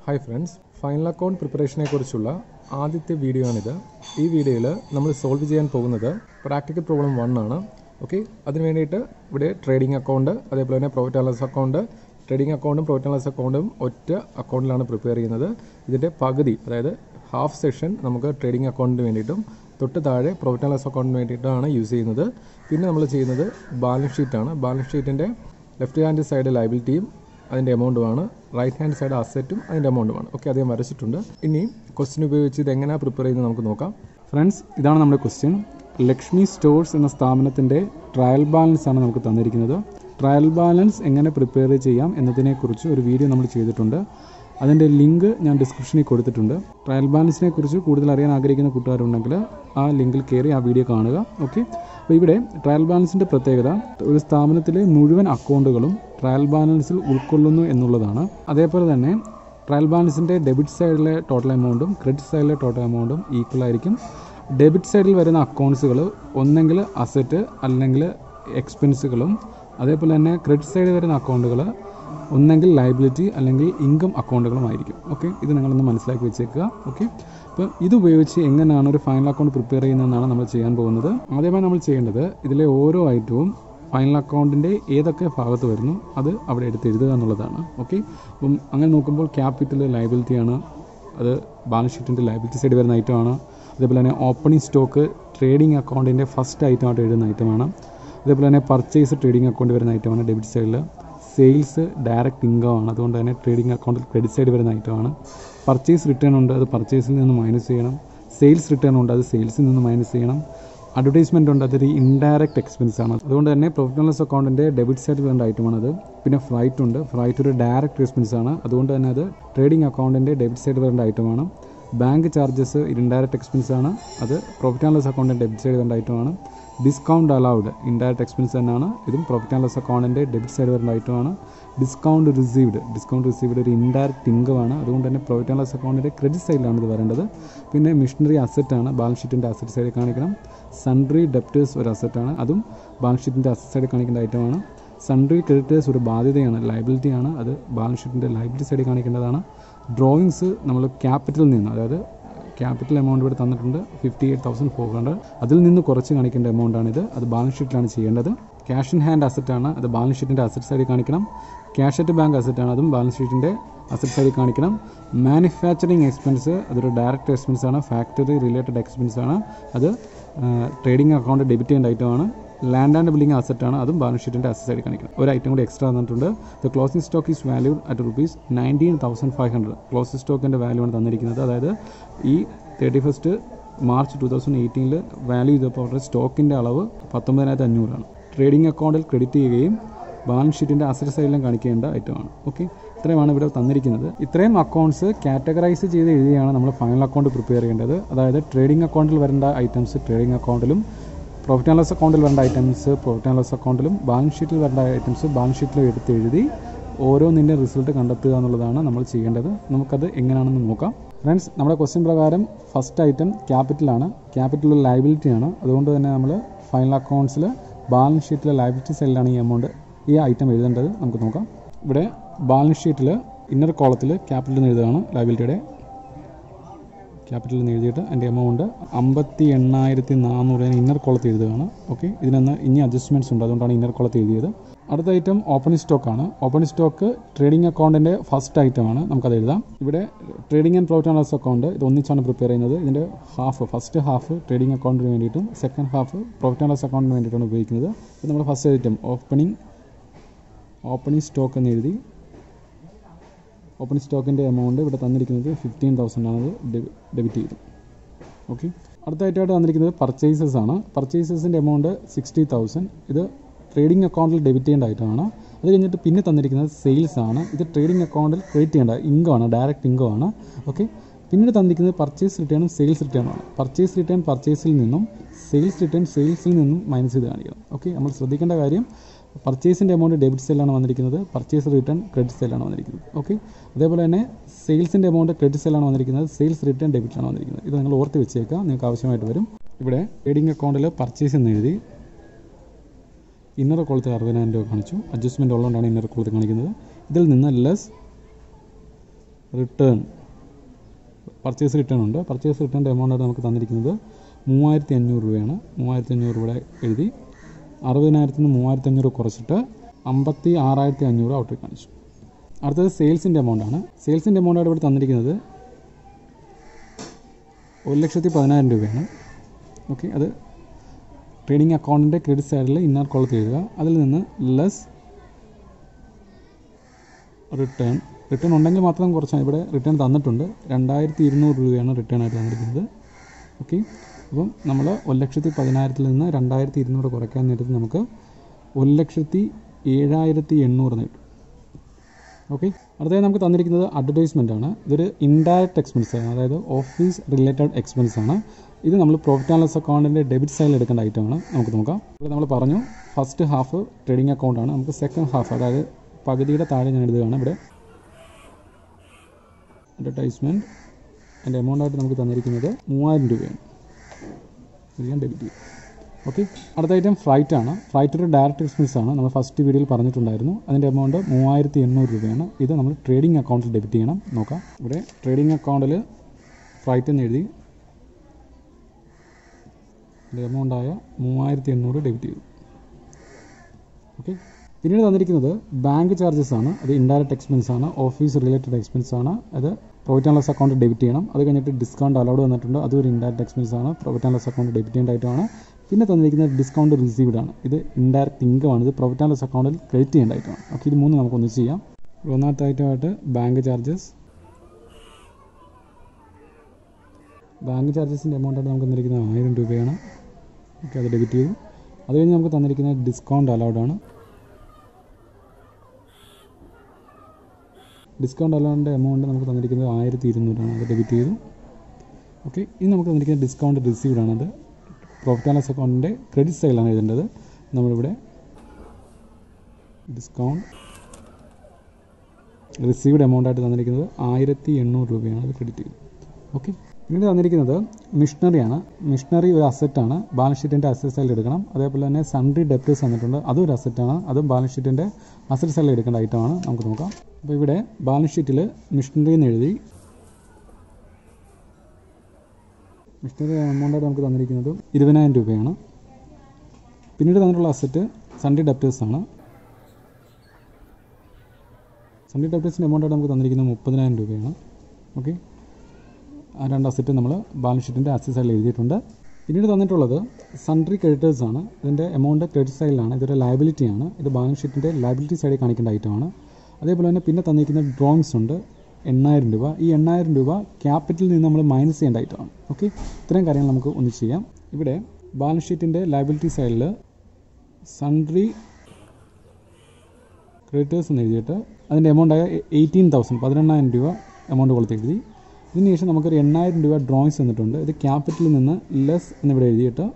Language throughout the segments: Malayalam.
ഹായ് ഫ്രണ്ട്സ് ഫൈനൽ അക്കൗണ്ട് പ്രിപ്പറേഷനെ കുറിച്ചുള്ള ആദ്യത്തെ വീഡിയോ ആണിത് ഈ വീഡിയോയിൽ നമ്മൾ സോൾവ് ചെയ്യാൻ പോകുന്നത് പ്രാക്ടിക്കൽ പ്രോബ്ലം വൺ ആണ് ഓക്കെ അതിന് വേണ്ടിയിട്ട് ഇവിടെ ട്രേഡിംഗ് അക്കൗണ്ട് അതേപോലെ തന്നെ profit and loss account trading അക്കൗണ്ടും പ്രോഫിറ്റ് ആൻഡ് ലോസ് അക്കൗണ്ടും ഒറ്റ അക്കൗണ്ടിലാണ് പ്രിപ്പയർ ചെയ്യുന്നത് ഇതിൻ്റെ പകുതി അതായത് ഹാഫ് സെക്ഷൻ നമുക്ക് ട്രേഡിംഗ് അക്കൗണ്ടിന് വേണ്ടിയിട്ടും തൊട്ട് താഴെ പ്രോഫിറ്റ് ആൻഡ് ലോസ് അക്കൗണ്ടിന് വേണ്ടിയിട്ടാണ് യൂസ് ചെയ്യുന്നത് പിന്നെ നമ്മൾ ചെയ്യുന്നത് ബാലൻസ് ഷീറ്റാണ് ബാലൻസ് ഷീറ്റിൻ്റെ ലെഫ്റ്റ് ഹാൻഡ് സൈഡ് ലൈബിലിറ്റിയും അതിൻ്റെ എമൗണ്ടുമാണ് റൈറ്റ് ഹാൻഡ് സൈഡ് അസറ്റും അതിൻ്റെ എമൗണ്ടുമാണ് ഓക്കെ അദ്ദേഹം വരച്ചിട്ടുണ്ട് ഇനി ക്വസ്റ്റ്യൻ ഉപയോഗിച്ച് ഇത് എങ്ങനെയാണ് പ്രിപ്പയർ ചെയ്യുന്നത് നമുക്ക് നോക്കാം ഫ്രണ്ട്സ് ഇതാണ് നമ്മുടെ ക്വസ്റ്റ്യൻ ലക്ഷ്മി സ്റ്റോഴ്സ് എന്ന സ്ഥാപനത്തിൻ്റെ ട്രയൽ ബാലൻസ് ആണ് നമുക്ക് തന്നിരിക്കുന്നത് ട്രയൽ ബാലൻസ് എങ്ങനെ പ്രിപ്പയർ ചെയ്യാം എന്നതിനെക്കുറിച്ച് ഒരു വീഡിയോ നമ്മൾ ചെയ്തിട്ടുണ്ട് അതിൻ്റെ ലിങ്ക് ഞാൻ ഡിസ്ക്രിപ്ഷനിൽ കൊടുത്തിട്ടുണ്ട് ട്രയൽ ബാലൻസിനെ കുറിച്ച് കൂടുതൽ അറിയാൻ ആഗ്രഹിക്കുന്ന കൂട്ടുകാരുണ്ടെങ്കിൽ ആ ലിങ്കിൽ കയറി ആ വീഡിയോ കാണുക ഓക്കെ അപ്പോൾ ഇവിടെ ട്രയൽ ബാലൻസിൻ്റെ പ്രത്യേകത ഒരു സ്ഥാപനത്തിലെ മുഴുവൻ അക്കൗണ്ടുകളും ട്രയൽ ബാലൻസിൽ ഉൾക്കൊള്ളുന്നു എന്നുള്ളതാണ് അതേപോലെ തന്നെ ട്രയൽ ബാലൻസിൻ്റെ ഡെബിറ്റ് സൈഡിലെ ടോട്ടൽ എമൗണ്ടും ക്രെഡിറ്റ് സൈഡിലെ ടോട്ടൽ എമൗണ്ടും ഈക്വൽ ആയിരിക്കും ഡെബിറ്റ് സൈഡിൽ വരുന്ന അക്കൗണ്ട്സുകൾ ഒന്നെങ്കിൽ അസറ്റ് അല്ലെങ്കിൽ എക്സ്പെൻസുകളും അതേപോലെ തന്നെ ക്രെഡിറ്റ് സൈഡിൽ വരുന്ന അക്കൗണ്ടുകൾ ഒന്നെങ്കിൽ ലയബിലിറ്റി അല്ലെങ്കിൽ ഇൻകം അക്കൗണ്ടുകളുമായിരിക്കും ഓക്കെ ഇത് നിങ്ങളൊന്ന് മനസ്സിലാക്കി വെച്ചേക്കുക ഓക്കെ അപ്പോൾ ഇത് ഉപയോഗിച്ച് എങ്ങനെയാണ് ഒരു ഫൈനൽ അക്കൗണ്ട് പ്രിപ്പയർ ചെയ്യുന്നതെന്നാണ് നമ്മൾ ചെയ്യാൻ പോകുന്നത് ആദ്യമായി നമ്മൾ ചെയ്യേണ്ടത് ഇതിലെ ഓരോ ഐറ്റവും ഫൈനൽ അക്കൗണ്ടിൻ്റെ ഏതൊക്കെ ഭാഗത്ത് വരുന്നു അത് അവിടെ എടുത്ത് എഴുതുക എന്നുള്ളതാണ് ഓക്കെ അപ്പം അങ്ങനെ നോക്കുമ്പോൾ ക്യാപിറ്റൽ ലയബിലിറ്റിയാണ് അത് ബാലൻസ് ഷീറ്റിൻ്റെ ലയബിലിറ്റി സൈഡ് വരുന്ന ഐറ്റമാണ് അതേപോലെ തന്നെ ഓപ്പണിംഗ് സ്റ്റോക്ക് ട്രേഡിംഗ് അക്കൗണ്ടിൻ്റെ ഫസ്റ്റ് ഐറ്റമായിട്ട് എഴുതുന്ന ഐറ്റമാണ് അതേപോലെ തന്നെ പർച്ചേസ് ട്രേഡിംഗ് അക്കൗണ്ട് വരുന്ന ഐറ്റമാണ് ഡെബിറ്റ് സൈഡിൽ സെയിൽസ് ഡയറക്റ്റ് ഇൻകം ആണ് അതുകൊണ്ട് തന്നെ ട്രേഡിംഗ് അക്കൗണ്ടിൽ ക്രെഡിറ്റ് സൈഡ് വരുന്ന ഐറ്റമാണ് പർച്ചേസ് റിട്ടേൺ ഉണ്ട് അത് പർച്ചേസിൽ നിന്ന് മൈനസ് ചെയ്യണം സെയിൽസ് റിട്ടേൺ ഉണ്ട് അത് സെയിൽസിൽ നിന്ന് മൈനസ് ചെയ്യണം അഡ്വർടൈസ്മെൻ്റ് ഉണ്ട് അതൊരു ഇൻഡയറക്റ്റ് എക്സ്പെൻസ് ആണ് അതുകൊണ്ട് തന്നെ പ്രോഫിറ്റ് ആൻഡ് ലോസ് അക്കൗണ്ടിൻ്റെ ഡെബിറ്റ് സൈഡ് വേണ്ട ഐറ്റമാണത് പിന്നെ ഫ്ലൈറ്റ് ഉണ്ട് ഫ്ലൈറ്റ് ഒരു ഡയറക്റ്റ് എക്സ്പെൻസ് ആണ് അതുകൊണ്ട് തന്നെ അത് ട്രേഡിംഗ് അക്കൗണ്ടിൻ്റെ ഡെബിറ്റ് സൈഡ് വരേണ്ട ഐറ്റമാണ് ബാങ്ക് ചാർജസ് ഇൻഡയറക്റ്റ് എക്സ്പെൻസ് ആണ് അത് പ്രോഫിറ്റ് ആൻഡ് ലോസ് അക്കൗണ്ടിൻ്റെ ഡെബിറ്റ് സൈഡ് വരേണ്ട ഐറ്റമാണ് ഡിസ്കൗണ്ട് അലൗഡ് ഇൻഡയറക്റ്റ് എക്സ്പെൻസ് തന്നെയാണ് ഇതും പ്രോഫിറ്റ് ആൻഡ് ലോസ് അക്കൗണ്ടിൻ്റെ ഡെബിറ്റ് സൈഡ് വരേണ്ട ഐറ്റമാണ് ഡിസ്കൗണ്ട് റിസീവ്ഡ് ഡിസ്കൗണ്ട് റിസീവ്ഡ് ഒരു ഇൻഡയറക്റ്റ് ഇൻകം ആണ് അതുകൊണ്ട് തന്നെ പ്രോഫിറ്റ് ആൻഡ് ലോസ് അക്കൗണ്ടിൻ്റെ ക്രെഡിറ്റ് സൈഡിലാണ് ഇത് വരേണ്ടത് പിന്നെ മിഷനറി അസറ്റ് ആണ് ബാലൻസ് ഷീറ്റിൻ്റെ അസറ്റ് സൈഡിൽ കാണിക്കണം സൺട്രി ഡെപ്റ്റേഴ്സ് ഒരു അസറ്റാണ് അതും ബാലൻസ് ഷീറ്റിൻ്റെ അസറ്റ് സൈഡിൽ കാണിക്കേണ്ട ഐറ്റമാണ് സൺട്രി ക്രെഡിറ്റേഴ്സ് ഒരു ബാധ്യതയാണ് ലയബിലിറ്റിയാണ് അത് ബാലൻസ് ഷീറ്റിൻ്റെ ലയബിലിറ്റി സൈഡിൽ കാണിക്കേണ്ടതാണ് ഡ്രോയിങ്സ് നമ്മൾ ക്യാപിറ്റലിൽ നിന്ന് അതായത് ക്യാപിറ്റൽ എമൗണ്ട് ഇവിടെ തന്നിട്ടുണ്ട് fifty eight thousand four hundred അതിൽ നിന്ന് കുറച്ച് കാണിക്കേണ്ട എമൗണ്ട് ഇത് അത് ബാലൻസ് ഷീറ്റിലാണ് ചെയ്യേണ്ടത് ക്യാഷ് ഇൻ ഹാൻഡ് അസറ്റ് ആണ് അത് ബാലൻസ് ഷീറ്റിൻ്റെ അസറ്റ് സൈഡിൽ കാണിക്കണം ക്യാഷ് അറ്റ് ബാങ്ക് അസറ്റ് ആണ് അതും ബാലൻസ് ഷീറ്റിൻ്റെ അസറ്റ് സൈഡിൽ കാണിക്കണം മാനുഫാക്ചറിങ് എക്സ്പെൻസ് അതൊരു ഡയറക്റ്റ് എക്സ്പെൻസ് ആണ് ഫാക്ടറി റിലേറ്റഡ് എക്സ്പെൻസ് ആണ് അത് ട്രേഡിംഗ് അക്കൗണ്ട് ഡെബിറ്റ് ചെയ്യേണ്ട ഐറ്റമാണ് ലാൻഡ് ആൻഡ് ബില്ലിംഗ് അസറ്റ് ആണ് അതും ബാലൻസ് ഷീറ്റിൻ്റെ അസറ്റ് സൈഡിൽ കാണിക്കണം ഒരു ഐറ്റം കൂടി എക്സ്ട്രാ തന്നിട്ടുണ്ട് the closing stock is valued at rupees nineteen thousand five hundred closing സ്റ്റോക്കിൻ്റെ വാല്യൂ ആണ് തന്നിരിക്കുന്നത് അതായത് ഈ thirty first March two thousand എയ്റ്റീനിൽ വാല്യൂ ചെയ്തപ്പോൾ അവരുടെ സ്റ്റോക്കിൻ്റെ അളവ് പത്തൊമ്പതിനായിരത്തി അഞ്ഞൂറാണ് ട്രേഡിംഗ് അക്കൗണ്ടിൽ ക്രെഡിറ്റ് ചെയ്യുകയും ബാലൻസ് ഷീറ്റിൻ്റെ അസറ്റ് സൈഡിലും കാണിക്കേണ്ട ഐറ്റമാണ് ഓക്കെ ഇത്രയുമാണ് ഇവിടെ തന്നിരിക്കുന്നത് ഇത്രയും അക്കൗണ്ട്സ് കാറ്റഗറൈസ് ചെയ്ത് എഴുതിയാണ് നമ്മൾ ഫൈനൽ അക്കൗണ്ട് പ്രിപ്പയർ ചെയ്യേണ്ടത് അതായത് ട്രേഡിംഗ് അക്കൗണ്ടിൽ വരേണ്ട ഐറ്റംസ് ട്രേഡിംഗ് അക്കൗണ്ടിലും പ്രോഫിറ്റ് ആൻഡ് ലോസ് അക്കൗണ്ടിൽ വരേണ്ട ഐറ്റംസ് പ്രോഫിറ്റ് ആൻഡ് ലോസ് അക്കൗണ്ടിലും ബാലൻസ് ഷീറ്റിൽ വരേണ്ട ഐറ്റംസ് ബാലൻസ് ഷീറ്റിലും എടുത്ത് എഴുതി ഓരോന്നിൻ്റെ റിസൾട്ട് കണ്ടെത്തുക എന്നുള്ളതാണ് നമ്മൾ ചെയ്യേണ്ടത് നമുക്കത് എങ്ങനെയാണെന്ന് നോക്കാം ഫ്രണ്ട്സ് നമ്മുടെ ക്വസ്റ്റ്യൻ പ്രകാരം ഫസ്റ്റ് ഐറ്റം ക്യാപിറ്റലാണ് ക്യാപിറ്റൽ ലയബിലിറ്റിയാണ് അതുകൊണ്ട് തന്നെ നമ്മൾ ഫൈനൽ അക്കൗണ്ട്സിൽ ബാലൻസ് ഷീറ്റിലെ ലയബിലിറ്റി സൈഡിലാണ് ഈ എമൗണ്ട് ഈ ഐറ്റം എഴുതേണ്ടത് നമുക്ക് നോക്കാം ഇവിടെ ബാലൻസ് ഷീറ്റിൽ ഇന്നർ കോളത്തിൽ ക്യാപിറ്റൽ എന്ന് എഴുതുകയാണ് ലയബിലിറ്റിയുടെ ക്യാപിറ്റൽ എന്ന് എഴുതിയിട്ട് എൻ്റെ എമൗണ്ട് അമ്പത്തി എണ്ണായിരത്തി നാനൂറ് ഇന്നർ കോളത്തിൽ എഴുതുകയാണ് ഓക്കെ ഇതിനൊന്ന് ഇനി അഡ്ജസ്റ്റ്മെൻറ്റ്സ് ഉണ്ട് അതുകൊണ്ടാണ് ഇന്നർ കോളത്തിൽ എഴുതിയത് അടുത്ത ഐറ്റം ഓപ്പണിംഗ് സ്റ്റോക്കാണ് ഓപ്പണിംഗ് സ്റ്റോക്ക് ട്രേഡിംഗ് അക്കൗണ്ടിൻ്റെ ഫസ്റ്റ് ഐറ്റമാണ് നമുക്കത് എഴുതാം ഇവിടെ trading and profit and loss account ഇത് ഒന്നിച്ചാണ് പ്രിപ്പയർ ചെയ്യുന്നത് ഇതിൻ്റെ ഹാഫ് ഫസ്റ്റ് ഹാഫ് ട്രേഡിംഗ് അക്കൗണ്ടിന് വേണ്ടിയിട്ടും second half profit and loss അക്കൗണ്ടിന് വേണ്ടിയിട്ടാണ് ഉപയോഗിക്കുന്നത് ഇത് നമ്മുടെ first item opening opening stock എന്ന് എഴുതി ഓപ്പൺ സ്റ്റോക്കിൻ്റെ എമൗണ്ട് ഇവിടെ തന്നിരിക്കുന്നത് ഫിഫ്റ്റീൻ തൗസൻഡ് ആണ് ഡെബിറ്റ് ചെയ്തു ഓക്കെ അടുത്തായിട്ടായിട്ട് തന്നിരിക്കുന്നത് പർച്ചേസസ് ആണ് പർച്ചേസസിൻ്റെ എമൗണ്ട് സിക്സ്റ്റി തൗസൻഡ് ഇത് ട്രേഡിംഗ് അക്കൗണ്ടിൽ ഡെബിറ്റ് ചെയ്യേണ്ട ഐറ്റമാണ് അത് കഴിഞ്ഞിട്ട് പിന്നെ തന്നിരിക്കുന്നത് സെയിൽസ് ആണ് ഇത് ട്രേഡിംഗ് അക്കൗണ്ടിൽ ക്രെഡിറ്റ് ചെയ്യേണ്ട ഇൻകം ആണ് ഡയറക്റ്റ് ഇൻകം ആണ് ഓക്കെ പിന്നീട് തന്നിരിക്കുന്നത് പർച്ചേസ് റിട്ടേണും സെയിൽസ് റിട്ടേണും ആണ് പർച്ചേസ് റിട്ടേൺ പർച്ചേസിൽ നിന്നും സെയിൽസ് റിട്ടേൺ സെയിൽസിൽ നിന്നും മൈനസ് ചെയ്ത് കാണിക്കണം ഓക്കെ നമ്മൾ ശ്രദ്ധിക്കേണ്ട കാര്യം പർച്ചേസിൻ്റെ എമൗണ്ട് ഡെബിറ്റ് സെല്ലാണ് വന്നിരിക്കുന്നത് പർച്ചേസ് റിട്ടേൺ ക്രെഡിറ്റ് സെല്ലാണ് വന്നിരിക്കുന്നത് ഓക്കെ അതേപോലെ തന്നെ സെയിൽസിൻ്റെ എമൗണ്ട് ക്രെഡിറ്റ് സെല്ലാണ് വന്നിരിക്കുന്നത് സെയിൽസ് റിട്ടേൺ ഡെബിറ്റാണ് വന്നിരിക്കുന്നത് ഇത് നിങ്ങൾ ഓർത്ത് വെച്ചേക്കുക നിങ്ങൾക്ക് ആവശ്യമായിട്ട് വരും ഇവിടെ ട്രേഡിംഗ് അക്കൗണ്ടിൽ പർച്ചേസ് എന്ന് എഴുതി ഇന്നർ കോളത്തിൽ അറുപതിനായിരം രൂപ കാണിച്ചു അഡ്ജസ്റ്റ്മെൻറ്റ് ഉള്ളതുകൊണ്ടാണ് ഇന്നർ കോളത്തിൽ കാണിക്കുന്നത് ഇതിൽ നിന്ന് ലെസ് റിട്ടേൺ പർച്ചേസ് റിട്ടേൺ ഉണ്ട് പർച്ചേസ് റിട്ടേണിൻ്റെ എമൗണ്ടായിട്ട് നമുക്ക് തന്നിരിക്കുന്നത് മൂവായിരത്തി അഞ്ഞൂറ് രൂപയാണ് മൂവായിരത്തി അഞ്ഞൂറ് രൂപയുടെ എഴുതി അറുപതിനായിരത്തിൽ നിന്ന് മൂവായിരത്തി അഞ്ഞൂറ് കുറച്ചിട്ട് അമ്പത്തി ആറായിരത്തി അഞ്ഞൂറ് ഔട്ടിൽ കാണിച്ചു അടുത്തത് സെയിൽസിൻ്റെ എമൗണ്ടാണ് സെയിൽസിൻ്റെ എമൗണ്ടായിട്ട് ഇവിടെ തന്നിരിക്കുന്നത് ഒരു ലക്ഷത്തി പതിനായിരം രൂപയാണ് ഓക്കെ അത് ട്രേഡിംഗ് അക്കൗണ്ടിൻ്റെ ക്രെഡിറ്റ് സൈഡിൽ ഇന്നർ കോളത്തിൽ എഴുതുക അതിൽ നിന്ന് ലെസ് റിട്ടേൺ റിട്ടേൺ ഉണ്ടെങ്കിൽ മാത്രം കുറച്ചാണ് ഇവിടെ റിട്ടേൺ തന്നിട്ടുണ്ട് രണ്ടായിരത്തി ഇരുന്നൂറ് രൂപയാണ് റിട്ടേൺ ആയിട്ട് തന്നിരിക്കുന്നത് ഓക്കെ അപ്പം നമ്മൾ ഒരു ലക്ഷത്തി പതിനായിരത്തിൽ നിന്ന് രണ്ടായിരത്തി ഇരുന്നൂറ് കുറയ്ക്കാൻ നേരത്ത് നമുക്ക് ഒരു ലക്ഷത്തി ഏഴായിരത്തി എണ്ണൂറ് നേടും ഓക്കെ അടുത്തതായി നമുക്ക് തന്നിരിക്കുന്നത് അഡ്വർടൈസ്മെൻ്റ് ആണ് ഇതൊരു ഇൻഡയറക്റ്റ് എക്സ്പെൻസ് ആണ് അതായത് ഓഫീസ് റിലേറ്റഡ് എക്സ്പെൻസ് ആണ് ഇത് നമ്മൾ പ്രോഫിറ്റ് ആൻഡ് ലോസ് അക്കൗണ്ടിൻ്റെ ഡെബിറ്റ് സൈഡിൽ എടുക്കേണ്ട ഐറ്റമാണ് നമുക്ക് നോക്കാം ഇവിടെ നമ്മൾ പറഞ്ഞു ഫസ്റ്റ് ഹാഫ് ട്രേഡിംഗ് അക്കൗണ്ടാണ് നമുക്ക് സെക്കൻഡ് ഹാഫ് അതായത് പകുതിയുടെ താഴെ ഞാൻ എഴുതുകയാണ് ഇവിടെ അഡ്വർടൈസ്മെൻറ്റ് അതിൻ്റെ എമൗണ്ടായിട്ട് നമുക്ക് തന്നിരിക്കുന്നത് മൂവായിരം രൂപയാണ് ഇത് ഞാൻ ഡെബിറ്റ് ചെയ്യും ഓക്കെ അടുത്ത ഐറ്റം ഫ്ലൈറ്റ് ആണ് ഫ്ലൈറ്റ് ഒരു ഡയറക്റ്റ് എക്സ്പെൻസ് ആണ് നമ്മൾ ഫസ്റ്റ് വീഡിയോയിൽ പറഞ്ഞിട്ടുണ്ടായിരുന്നു അതിൻ്റെ എമൗണ്ട് മൂവായിരത്തി എണ്ണൂറ് രൂപയാണ് ഇത് നമ്മൾ ട്രേഡിംഗ് അക്കൗണ്ടിൽ ഡെബിറ്റ് ചെയ്യണം നോക്കാം ഇവിടെ ട്രേഡിംഗ് അക്കൗണ്ടിൽ ഫ്ലൈറ്റ് എന്ന് എഴുതി ഇതിൻ്റെ എമൗണ്ടായ മൂവായിരത്തി എണ്ണൂറ് ഡെബിറ്റ് ചെയ്തു ഓക്കെ പിന്നീട് തന്നിരിക്കുന്നത് ബാങ്ക് ചാർജസ് ആണ് അത് ഇൻഡയറക്റ്റ് എക്സ്പെൻസ് ആണ് ഓഫീസ് റിലേറ്റഡ് എക്സ്പെൻസ് ആണ് അത് profit and loss account debit ചെയ്യണം അത് കഴിഞ്ഞിട്ട് ഡിസ്കൗണ്ട് അലൗഡ് വന്നിട്ടുണ്ട് അതും ഒരു ഇൻഡയറക്റ്റ് എക്സ്പെൻസ് ആണ് profit and loss account debit ചെയ്യേണ്ട ഐറ്റമാണ് പിന്നെ തന്നിരിക്കുന്നത് ഡിസ്കൗണ്ട് റിസീവ്ഡ് ആണ് ഇത് ഇൻഡയറക്റ്റ് ഇൻകം ആണ് ഇത് പ്രോഫിറ്റ് ആൻഡ് ലോസ് അക്കൗണ്ടിൽ ക്രെഡിറ്റ് ചെയ്യേണ്ട ഐറ്റമാണ് ഓക്കെ ഇത് മൂന്ന് നമുക്ക് ഒന്ന് ചെയ്യാം ഒന്നാമത്തെ ഐറ്റമായിട്ട് ബാങ്ക് ചാർജസ് ബാങ്ക് ചാർജസിൻ്റെ എമൗണ്ടായിട്ട് നമുക്ക് തന്നിരിക്കുന്നത് ആയിരം രൂപയാണ് ഓക്കെ അത് ഡെബിറ്റ് ചെയ്തു അത് കഴിഞ്ഞ് നമുക്ക് തന്നിരിക്കുന്നത് ഡിസ്കൗണ്ട് അലൗഡ് ആണ് ഡിസ്കൗണ്ട് അലൗഡിൻ്റെ എമൗണ്ട് നമുക്ക് തന്നിരിക്കുന്നത് ആയിരത്തി ഇരുന്നൂറാണ് അത് ഡെബിറ്റ് ചെയ്തു ഓക്കെ ഇനി നമുക്ക് തന്നിരിക്കുന്നത് ഡിസ്കൗണ്ട് റിസീവ്ഡ് ആണ് അത് പ്രോഫിറ്റ് ആൻഡ് ലോസ് അക്കൗണ്ടിൻ്റെ ക്രെഡിറ്റ് സൈഡിലാണ് എഴുതേണ്ടത് നമ്മളിവിടെ ഡിസ്കൗണ്ട് റിസീവ്ഡ് എമൗണ്ട് ആയിട്ട് തന്നിരിക്കുന്നത് ആയിരത്തി എണ്ണൂറ് രൂപയാണ് അത് ക്രെഡിറ്റ് ചെയ്തു ഓക്കെ പിന്നീട് തന്നിരിക്കുന്നത് മിഷണറിയാണ് മിഷണറി ഒരു അസറ്റാണ് ബാലൻസ് ഷീറ്റിൻ്റെ അസറ്റ് സൈഡിൽ എടുക്കണം അതേപോലെ തന്നെ സൺഡ്രി ഡെപ്റ്റേഴ്സ് തന്നിട്ടുണ്ട് അതും ഒരു അസറ്റാണ് അതും ബാലൻസ് ഷീറ്റിൻ്റെ അസറ്റ് സൈഡിൽ എടുക്കേണ്ട ഐറ്റമാണ് നമുക്ക് നോക്കാം അപ്പോൾ ഇവിടെ ബാലൻസ് ഷീറ്റിൽ മിഷണറി എന്ന് എഴുതി മിഷണറി എമൗണ്ടായിട്ട് നമുക്ക് തന്നിരിക്കുന്നത് ഇരുപതിനായിരം രൂപയാണ് പിന്നീട് തന്നിട്ടുള്ള അസറ്റ് സൺഡി ഡെപ്റ്റേഴ്സ് ആണ് സൺഡി ഡെപ്റ്റേഴ്സിൻ്റെ എമൗണ്ടായിട്ട് നമുക്ക് തന്നിരിക്കുന്നത് മുപ്പതിനായിരം രൂപയാണ് ഓക്കെ ആ രണ്ട് അസറ്റ് നമ്മൾ ബാലൻസ് ഷീറ്റിൻ്റെ അസറ്റ് സൈഡിൽ എഴുതിയിട്ടുണ്ട് പിന്നീട് തന്നിട്ടുള്ളത് സൺട്രി ക്രെഡിറ്റേഴ്സ് ആണ് ഇതിൻ്റെ എമൗണ്ട് ക്രെഡിറ്റ് സൈഡിലാണ് ഇതൊരു ലയബിലിറ്റി ആണ് ഇത് ബാലൻസ് ഷീറ്റിൻ്റെ ലയബിലിറ്റി സൈഡിൽ കാണിക്കേണ്ട ഐറ്റമാണ് അതേപോലെ തന്നെ പിന്നെ തന്നിരിക്കുന്ന ഡ്രോയിങ്സ് ഉണ്ട് എണ്ണായിരം രൂപ ഈ എണ്ണായിരം രൂപ ക്യാപിറ്റലിൽ നിന്ന് നമ്മൾ മൈനസ് ചെയ്യേണ്ട ഐറ്റമാണ് ഓക്കെ ഇത്രയും കാര്യങ്ങൾ നമുക്ക് ഒന്ന് ചെയ്യാം ഇവിടെ ബാലൻസ് ഷീറ്റിൻ്റെ ലയബിലിറ്റി സൈഡിൽ സൺട്രി ക്രെഡിറ്റേഴ്സ് എന്ന് എഴുതിയിട്ട് അതിൻ്റെ എമൗണ്ടായ എയ്റ്റീൻ തൗസൻഡ് പതിനെണ്ണായിരം രൂപ എമൗണ്ട് കൊടുത്ത് എഴുതി ഇതിന് ശേഷം നമുക്കൊരു എണ്ണായിരം രൂപ ഡ്രോയിങ്സ് തന്നിട്ടുണ്ട് ഇത് ക്യാപിറ്റലിൽ നിന്ന് ലെസ് എന്നിവിടെ എഴുതിയിട്ട്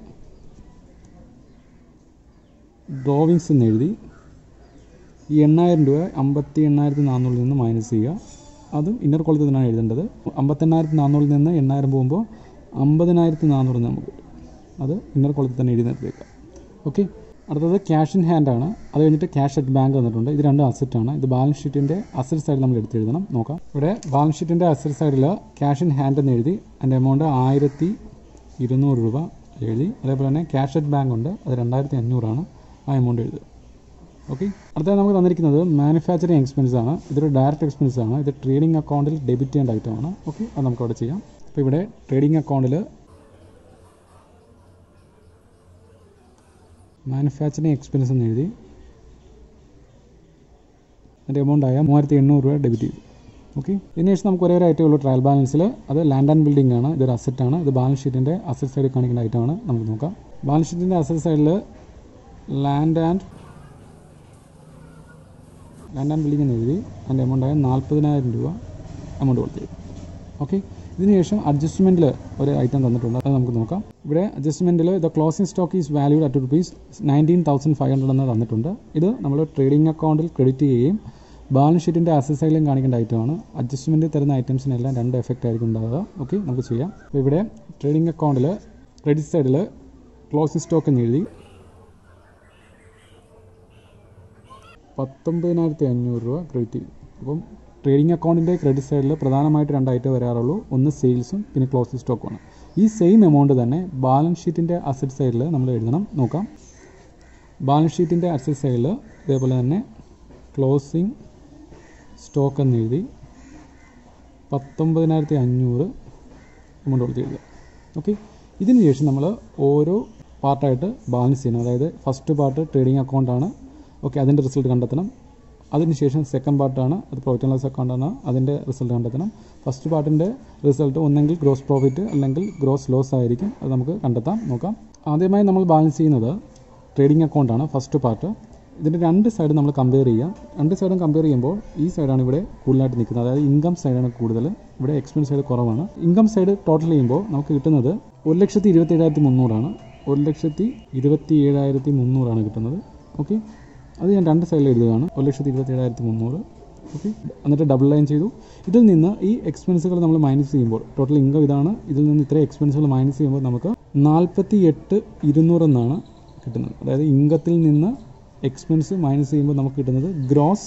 ഡ്രോവിങ്സ് എന്ന് എഴുതി ഈ എണ്ണായിരം രൂപ അമ്പത്തി എണ്ണായിരത്തി നാനൂറിൽ നിന്ന് മൈനസ് ചെയ്യുക അതും ഇന്നർ കോളത്തിൽ തന്നെയാണ് എഴുതേണ്ടത് അമ്പത്തെണ്ണായിരത്തി നാനൂറിൽ നിന്ന് എണ്ണായിരം പോകുമ്പോൾ അമ്പതിനായിരത്തി നാനൂറ് നമുക്ക് കിട്ടും അത് ഇന്നർ കോളത്തിൽ തന്നെ എഴുതി നിർത്തിയേക്കാം ഓക്കെ അടുത്തത് ക്യാഷ് ഇൻ ഹാൻഡ് ആണ് അത് കഴിഞ്ഞിട്ട് ക്യാഷ് അറ്റ് ബാങ്ക് തന്നിട്ടുണ്ട് ഇത് രണ്ടും അസറ്റ് ആണ് ഇത് ബാലൻസ് ഷീറ്റിൻ്റെ അസറ്റ് സൈഡിൽ നമ്മൾ എടുത്ത് എഴുതണം നോക്കാം ഇവിടെ ബാലൻസ് ഷീറ്റിൻ്റെ അസറ്റ് സൈഡിൽ ക്യാഷ് ഇൻ ഹാൻഡ് എന്ന് എഴുതി അതിൻ്റെ എമൗണ്ട് ആയിരത്തി ഇരുന്നൂറ് രൂപ എഴുതി അതേപോലെ തന്നെ ക്യാഷ് അറ്റ് ബാങ്ക് ഉണ്ട് അത് രണ്ടായിരത്തി അഞ്ഞൂറാണ് ആ എമൗണ്ട് എഴുതുക ഓക്കെ അടുത്തത് നമുക്ക് തന്നിരിക്കുന്നത് മാനുഫാക്ചറിങ് എക്സ്പെൻസ് ആണ് ഇതൊരു ഡയറക്റ്റ് എക്സ്പെൻസ് ആണ് ഇത് ട്രേഡിംഗ് അക്കൗണ്ടിൽ ഡെബിറ്റ് ചെയ്യേണ്ട ഐറ്റമാണ് ഓക്കെ അത് നമുക്ക് അവിടെ ചെയ്യാം അപ്പോൾ ഇവിടെ ട്രേഡിംഗ് അക്കൗണ്ടിൽ മാനുഫാക്ചറിങ് എക്സ്പെൻസ് എന്ന് എഴുതി അതിൻ്റെ എമൗണ്ട് ആയ മൂവായിരത്തി എണ്ണൂറ് രൂപ ഡെബിറ്റ് ചെയ്തു ഓക്കെ ഇതിന് ശേഷം നമുക്ക് ഒരേ ഒരു ഐറ്റം ഉള്ളൂ ട്രയൽ ബാലൻസിൽ അത് ലാൻഡ് ആൻഡ് ബിൽഡിംഗ് ആണ് ഇതൊരു അസറ്റ് ആണ് ഇത് ബാലൻസ് ഷീറ്റിൻ്റെ അസറ്റ് സൈഡിൽ കാണിക്കുന്ന ഐറ്റമാണ് നമുക്ക് നോക്കാം ബാലൻസ് ഷീറ്റിൻ്റെ അസറ്റ് സൈഡിൽ land and land and building എന്ന് എഴുതി അതിൻ്റെ എമൗണ്ട് ആയ നാൽപ്പതിനായിരം രൂപ എമൗണ്ട് കൊടുത്തു ഓക്കെ ഇതിനുശേഷം അഡ്ജസ്റ്റ്മെൻറ്റിൽ ഒരു ഐറ്റം തന്നിട്ടുണ്ട് അത് നമുക്ക് നോക്കാം ഇവിടെ അഡ്ജസ്റ്റ്മെൻറ്റിൽ the closing stock is valued at rupees nineteen thousand five hundred എന്ന് തന്നിട്ടുണ്ട് ഇത് നമ്മൾ ട്രേഡിംഗ് അക്കൗണ്ടിൽ ക്രെഡിറ്റ് ചെയ്യുകയും ബാലൻസ് ഷീറ്റിൻ്റെ അസറ്റ് സൈഡിലും കാണിക്കേണ്ട ഐറ്റമാണ് അഡ്ജസ്റ്റ്മെൻറ്റ് തരുന്ന ഐറ്റംസിനെല്ലാം രണ്ട് എഫക്റ്റ് ആയിരിക്കും ഉണ്ടാകുക ഓക്കെ നമുക്ക് ചെയ്യാം അപ്പോൾ ഇവിടെ ട്രേഡിംഗ് അക്കൗണ്ടിൽ ക്രെഡിറ്റ് സൈഡിൽ ക്ലോസിംഗ് സ്റ്റോക്ക് എന്ന് എഴുതി പത്തൊമ്പതിനായിരത്തി അഞ്ഞൂറ് രൂപ ക്രെഡിറ്റ് ചെയ്യും അപ്പം ട്രേഡിംഗ് അക്കൗണ്ടിൻ്റെ ക്രെഡിറ്റ് സൈഡിൽ പ്രധാനമായിട്ട് രണ്ട് ഐറ്റം വരാറുള്ളൂ ഒന്ന് സെയിൽസും പിന്നെ ക്ലോസിംഗ് സ്റ്റോക്കുമാണ് ഈ സെയിം എമൗണ്ട് തന്നെ ബാലൻസ് ഷീറ്റിൻ്റെ അസറ്റ് സൈഡിൽ നമ്മൾ എഴുതണം നോക്കാം ബാലൻസ് ഷീറ്റിൻ്റെ അസറ്റ് സൈഡിൽ ഇതേപോലെ തന്നെ ക്ലോസിംഗ് സ്റ്റോക്ക് എന്ന് എഴുതി പത്തൊമ്പതിനായിരത്തി അഞ്ഞൂറ് എമൗണ്ട് കൊടുത്ത് എഴുതുക ഓക്കെ ഇതിന് ശേഷം നമ്മൾ ഓരോ പാർട്ടായിട്ട് ബാലൻസ് ചെയ്യണം അതായത് ഫസ്റ്റ് പാർട്ട് ട്രേഡിംഗ് അക്കൗണ്ടാണ് ഓക്കെ അതിൻ്റെ റിസൾട്ട് കണ്ടെത്തണം അതിനുശേഷം സെക്കൻഡ് പാർട്ടാണ് അത് പ്രോഫിറ്റ് ആൻഡ് ലോസ് അക്കൗണ്ടാണ് അതിൻ്റെ റിസൾട്ട് കണ്ടെത്തണം ഫസ്റ്റ് പാർട്ടിൻ്റെ റിസൾട്ട് ഒന്നെങ്കിൽ ഗ്രോസ് പ്രോഫിറ്റ് അല്ലെങ്കിൽ ഗ്രോസ് ലോസ് ആയിരിക്കും അത് നമുക്ക് കണ്ടെത്താം നോക്കാം ആദ്യമായി നമ്മൾ ബാലൻസ് ചെയ്യുന്നത് ട്രേഡിംഗ് അക്കൗണ്ടാണ് ഫസ്റ്റ് പാർട്ട് ഇതിൻ്റെ രണ്ട് സൈഡ് നമ്മൾ കമ്പയർ ചെയ്യാം രണ്ട് സൈഡും കമ്പയർ ചെയ്യുമ്പോൾ ഈ സൈഡാണ് ഇവിടെ കൂടുതലായിട്ട് നിൽക്കുന്നത് അതായത് ഇൻകം സൈഡാണ് കൂടുതൽ ഇവിടെ എക്സ്പെൻസ് സൈഡ് കുറവാണ് ഇൻകം സൈഡ് ടോട്ടൽ ചെയ്യുമ്പോൾ നമുക്ക് കിട്ടുന്നത് ഒരു ലക്ഷത്തി ഇരുപത്തി ഏഴായിരത്തി മുന്നൂറാണ് ഒരു ലക്ഷത്തി ഇരുപത്തി ഏഴായിരത്തി മുന്നൂറാണ് കിട്ടുന്നത് ഓക്കെ അത് ഞാൻ രണ്ട് സൈഡിൽ എഴുതുകയാണ് ഒരു ലക്ഷത്തി ഇരുപത്തി ഏഴായിരത്തി മുന്നൂറ് ഓക്കെ എന്നിട്ട് ഡബിൾ ലൈൻ ചെയ്തു ഇതിൽ നിന്ന് ഈ എക്സ്പെൻസുകൾ നമ്മൾ മൈനസ് ചെയ്യുമ്പോൾ ടോട്ടൽ ഇൻകം ഇതാണ് ഇതിൽ നിന്ന് ഇത്രയും എക്സ്പെൻസുകൾ മൈനസ് ചെയ്യുമ്പോൾ നമുക്ക് നാൽപ്പത്തി എട്ട് ഇരുന്നൂറ് എന്നാണ് കിട്ടുന്നത് അതായത് ഇൻകത്തിൽ നിന്ന് എക്സ്പെൻസ് മൈനസ് ചെയ്യുമ്പോൾ നമുക്ക് കിട്ടുന്നത് ഗ്രോസ്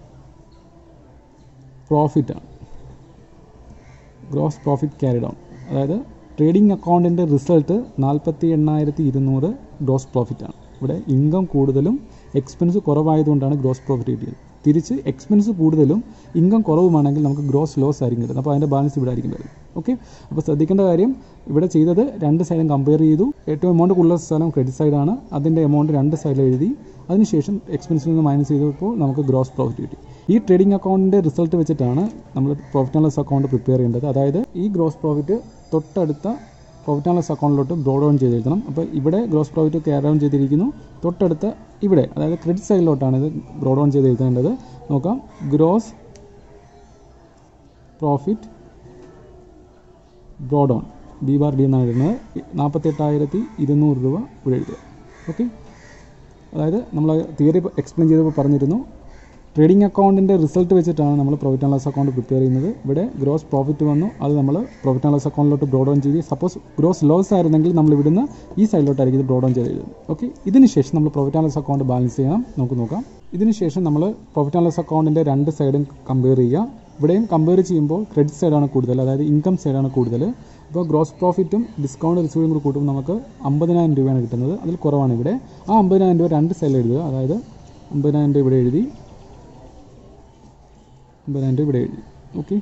പ്രോഫിറ്റാണ് ഗ്രോസ് പ്രോഫിറ്റ് ക്യാരിഡ് ഓൺ അതായത് ട്രേഡിംഗ് അക്കൗണ്ടിൻ്റെ റിസൾട്ട് നാൽപ്പത്തി എണ്ണായിരത്തി ഇരുന്നൂറ് ഗ്രോസ് പ്രോഫിറ്റാണ് ഇവിടെ ഇൻകം കൂടുതലും എക്സ്പെൻസ് കുറവായതുകൊണ്ടാണ് ഗ്രോസ് പ്രോഫിറ്റ് കിട്ടിയത് തിരിച്ച് എക്സ്പെൻസ് കൂടുതലും ഇൻകം കുറവുമാണെങ്കിൽ നമുക്ക് ഗ്രോസ് ലോസ് ആയിരിക്കും കിട്ടുന്നത് അപ്പോൾ അതിൻ്റെ ബാലൻസ് ഇവിടെ ആയിരിക്കും വരുന്നത് ഓക്കെ അപ്പോൾ ശ്രദ്ധിക്കേണ്ട കാര്യം ഇവിടെ ചെയ്തത് രണ്ട് സൈഡും കമ്പയർ ചെയ്തു ഏറ്റവും എമൗണ്ട് കൂടുതൽ സ്ഥലം ക്രെഡിറ്റ് സൈഡാണ് അതിൻ്റെ എമൗണ്ട് രണ്ട് സൈഡിൽ എഴുതി അതിനുശേഷം എക്സ്പെൻസിൽ നിന്ന് മൈനസ് ചെയ്തപ്പോൾ നമുക്ക് ഗ്രോസ് പ്രോഫിറ്റ് കിട്ടി ഈ ട്രേഡിംഗ് അക്കൗണ്ടിൻ്റെ റിസൾട്ട് വെച്ചിട്ടാണ് നമ്മൾ profit and loss account prepare ചെയ്യേണ്ടത് അതായത് ഈ ഗ്രോസ് പ്രോഫിറ്റ് തൊട്ടടുത്ത പ്രോഫിറ്റ് ആൻഡ് ലോസ് അക്കൗണ്ടിലോട്ട് ബ്രോ ഡൗൺ ചെയ്ത് എഴുതണം അപ്പോൾ ഇവിടെ ഗ്രോസ് പ്രോഫിറ്റ് ക്യാരി ഡൗൺ ചെയ്തിരിക്കുന്നു തൊട്ടടുത്ത ഇവിടെ അതായത് ക്രെഡിറ്റ് സൈഡിലോട്ടാണ് ഇത് ബ്രോ ഡൗൺ ചെയ്ത് എഴുതേണ്ടത് നോക്കാം gross profit brought down B bar D എന്നാണ് എഴുതുന്നത് നാൽപ്പത്തെട്ടായിരത്തി ഇരുന്നൂറ് രൂപ ഇവിടെ എഴുതുക ഓക്കെ അതായത് നമ്മൾ തിയറി എക്സ്പ്ലെയിൻ ചെയ്തപ്പോൾ പറഞ്ഞിരുന്നു ട്രേഡിംഗ് അക്കൗണ്ടിൻ്റെ റിസൾട്ട് വെച്ചിട്ടാണ് നമ്മൾ profit and loss account prepare ചെയ്യുന്നത് ഇവിടെ ഗ്രോസ് പ്രോഫിറ്റ് വന്നു അത് നമ്മൾ പ്രോഫിറ്റ് ആൻഡ് ലോസ് അക്കൗണ്ടിലോട്ട് ബ്രോ ഡൗൺ ചെയ്ത് സപ്പോസ് ഗ്രോസ് ലോസ് ആയിരുന്നെങ്കിൽ നമ്മൾ ഇവിടുന്ന് ഈ സൈഡിലോട്ടായിരിക്കും ഇത് ബ്രോ ഡൗൺ ചെയ്ത് എഴുതുന്നത് ഓക്കെ ഇതിന് ശേഷം നമ്മൾ profit and loss account balance ചെയ്യണം നമുക്ക് നോക്കാം ഇതിന് ശേഷം നമ്മൾ പ്രോഫിറ്റ് ആൻഡ് ലോസ് അക്കൗണ്ടിൻ്റെ രണ്ട് സൈഡും കമ്പയർ ചെയ്യുക ഇവിടെയും കമ്പയർ ചെയ്യുമ്പോൾ ക്രെഡിറ്റ് സൈഡാണ് കൂടുതൽ അതായത് ഇൻകം സൈഡാണ് കൂടുതൽ അപ്പോൾ ഗ്രോസ് പ്രോഫിറ്റും ഡിസ്കൗണ്ട് റിസീവും കൂടി കൂട്ടുമ്പോൾ നമുക്ക് അമ്പതിനായിരം രൂപയാണ് കിട്ടുന്നത് അതിൽ കുറവാണ് ഇവിടെ ആ അമ്പതിനായിരം രൂപ രണ്ട് സൈഡിൽ എഴുതുക അതായത് അമ്പതിനായിരം രൂപ ഇവിടെ എഴുതി അമ്പതിനായിരം രൂപ ഇവിടെ എഴുതി ഓക്കെ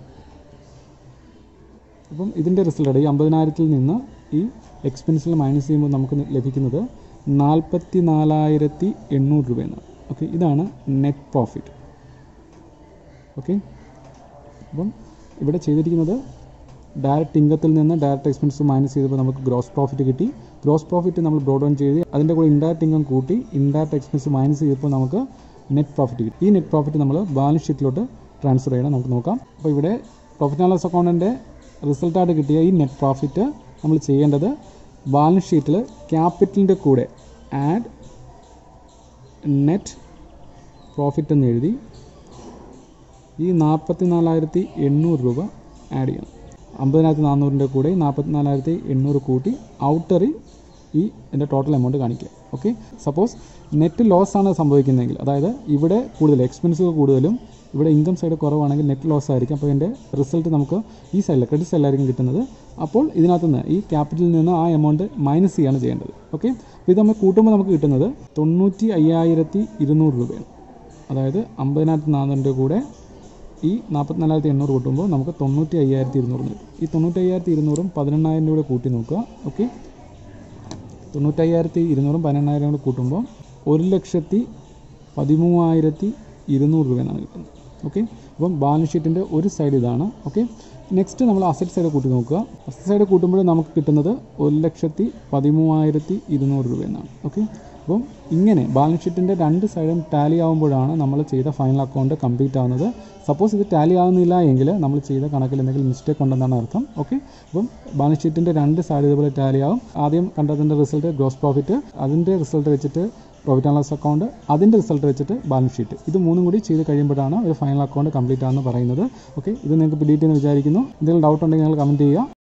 അപ്പം ഇതിൻ്റെ റിസൾട്ട് ഈ അമ്പതിനായിരത്തിൽ നിന്ന് ഈ എക്സ്പെൻസിൽ മൈനസ് ചെയ്യുമ്പോൾ നമുക്ക് ലഭിക്കുന്നത് നാൽപ്പത്തി നാലായിരത്തി എണ്ണൂറ് രൂപയെന്ന് ഓക്കെ ഇതാണ് നെറ്റ് പ്രോഫിറ്റ് ഓക്കെ അപ്പം ഇവിടെ ചെയ്തിരിക്കുന്നത് ഡയറക്റ്റ് ഇൻകത്തിൽ നിന്ന് ഡയറക്റ്റ് എക്സ്പെൻസ് മൈനസ് ചെയ്തപ്പോൾ നമുക്ക് ഗ്രോസ് പ്രോഫിറ്റ് കിട്ടി ഗ്രോസ് പ്രോഫിറ്റ് നമ്മൾ ബ്രോഡ് ഡൗൺ ചെയ്ത് അതിൻ്റെ കൂടെ ഇൻഡയറക്റ്റ് ഇൻകം കൂട്ടി ഇൻഡയറക്റ്റ് എക്സ്പെൻസ് മൈനസ് ചെയ്തപ്പോൾ നമുക്ക് നെറ്റ് പ്രോഫിറ്റ് കിട്ടി ഈ നെറ്റ് പ്രോഫിറ്റ് നമ്മൾ ബാലൻസ് ഷീറ്റിലോട്ട് ട്രാൻസ്ഫർ ചെയ്യണം നമുക്ക് നോക്കാം അപ്പോൾ ഇവിടെ പ്രോഫിറ്റ് ആൻഡ് ലോസ് അക്കൗണ്ടിൻ്റെ റിസൾട്ടായിട്ട് കിട്ടിയ ഈ നെറ്റ് പ്രോഫിറ്റ് നമ്മൾ ചെയ്യേണ്ടത് ബാലൻസ് ഷീറ്റിൽ ക്യാപിറ്റലിൻ്റെ കൂടെ ആഡ് നെറ്റ് പ്രോഫിറ്റ് എന്ന് എഴുതി ഈ നാൽപ്പത്തി നാലായിരത്തി എണ്ണൂറ് രൂപ ആഡ് ചെയ്യണം അമ്പതിനായിരത്തി നാനൂറിൻ്റെ കൂടെ നാൽപ്പത്തി നാലായിരത്തി എണ്ണൂറ് കൂട്ടി ഔട്ടറിൽ ഈ എൻ്റെ ടോട്ടൽ എമൗണ്ട് കാണിക്കുക ഓക്കെ സപ്പോസ് നെറ്റ് ലോസ് ആണ് സംഭവിക്കുന്നതെങ്കിൽ അതായത് ഇവിടെ കൂടുതൽ എക്സ്പെൻസുകൾ കൂടുതലും ഇവിടെ ഇൻകം സൈഡ് കുറവാണെങ്കിൽ നെറ്റ് ലോസ് ആയിരിക്കും അപ്പോൾ എൻ്റെ റിസൾട്ട് നമുക്ക് ഈ സൈഡിൽ ക്രെഡിറ്റ് സൈഡിലായിരിക്കും കിട്ടുന്നത് അപ്പോൾ ഇതിനകത്ത് നിന്ന് ഈ ക്യാപിറ്റലിൽ നിന്ന് ആ എമൗണ്ട് മൈനസ് ചെയ്യാണ് ചെയ്യേണ്ടത് ഓക്കെ അപ്പോൾ ഇത് നമ്മൾ കൂട്ടുമ്പോൾ നമുക്ക് കിട്ടുന്നത് തൊണ്ണൂറ്റി അയ്യായിരത്തി ഇരുന്നൂറ് രൂപയാണ് അതായത് അമ്പതിനായിരത്തി നാനൂറിൻ്റെ കൂടെ ഈ നാൽപ്പത്തിനാലായിരത്തി എണ്ണൂറ് കൂട്ടുമ്പോൾ നമുക്ക് തൊണ്ണൂറ്റി അയ്യായിരത്തി ഇരുന്നൂറ് കിട്ടും ഈ തൊണ്ണൂറ്റി അയ്യായിരത്തി ഇരുന്നൂറും പതിനെണ്ണായിരം രൂപ കൂട്ടി നോക്കുക ഓക്കെ തൊണ്ണൂറ്റയ്യായിരത്തി ഇരുന്നൂറും പതിനെണ്ണായിരം കൂടെ കൂട്ടുമ്പോൾ ഒരു ലക്ഷത്തി പതിമൂവായിരത്തി ഇരുന്നൂറ് രൂപയാണ് കിട്ടുന്നത് ഓക്കെ അപ്പം ബാലൻസ് ഷീറ്റിൻ്റെ ഒരു സൈഡ് ഇതാണ് ഓക്കെ നെക്സ്റ്റ് നമ്മൾ അസറ്റ് സൈഡ് കൂട്ടി നോക്കുക അസറ്റ് സൈഡ് കൂട്ടുമ്പോൾ നമുക്ക് കിട്ടുന്നത് ഒരു ലക്ഷത്തി പതിമൂവായിരത്തി ഇരുന്നൂറ് രൂപ എന്നാണ് ഓക്കെ അപ്പം ഇങ്ങനെ ബാലൻസ് ഷീറ്റിൻ്റെ രണ്ട് സൈഡും ടാലി ആകുമ്പോഴാണ് നമ്മൾ ചെയ്ത ഫൈനൽ അക്കൗണ്ട് കംപ്ലീറ്റ് ആവുന്നത് സപ്പോസ് ഇത് ടാലി ആവുന്നില്ല എങ്കിൽ നമ്മൾ ചെയ്ത കണക്കിൽ എന്തെങ്കിലും മിസ്റ്റേക്ക് ഉണ്ടെന്നാണ് അർത്ഥം ഓക്കെ അപ്പം ബാലൻസ് ഷീറ്റിൻ്റെ രണ്ട് സൈഡ് ഇതുപോലെ ടാലി ആവും ആദ്യം കണ്ടതിൻ്റെ റിസൾട്ട് ഗ്രോസ് പ്രോഫിറ്റ് അതിൻ്റെ റിസൾട്ട് വെച്ചിട്ട് പ്രോഫിറ്റ് ആൻഡ് ലോസ് അക്കൗണ്ട് അതിൻ്റെ റിസൾട്ട് വെച്ചിട്ട് ബാലൻസ് ഷീറ്റ് ഇത് മൂന്നും കൂടി ചെയ്ത് കഴിയുമ്പോഴാണ് ഒരു ഫൈനൽ അക്കൗണ്ട് കംപ്ലീറ്റ് ആണെന്ന് പറയുന്നത് ഓക്കെ ഇത് നിങ്ങൾക്ക് പിടിയിട്ടെന്ന് വിചാരിക്കുന്നു എന്തെങ്കിലും ഡൗട്ട് ഉണ്ടെങ്കിൽ നിങ്ങൾ കമൻറ്റ് ചെയ്യുക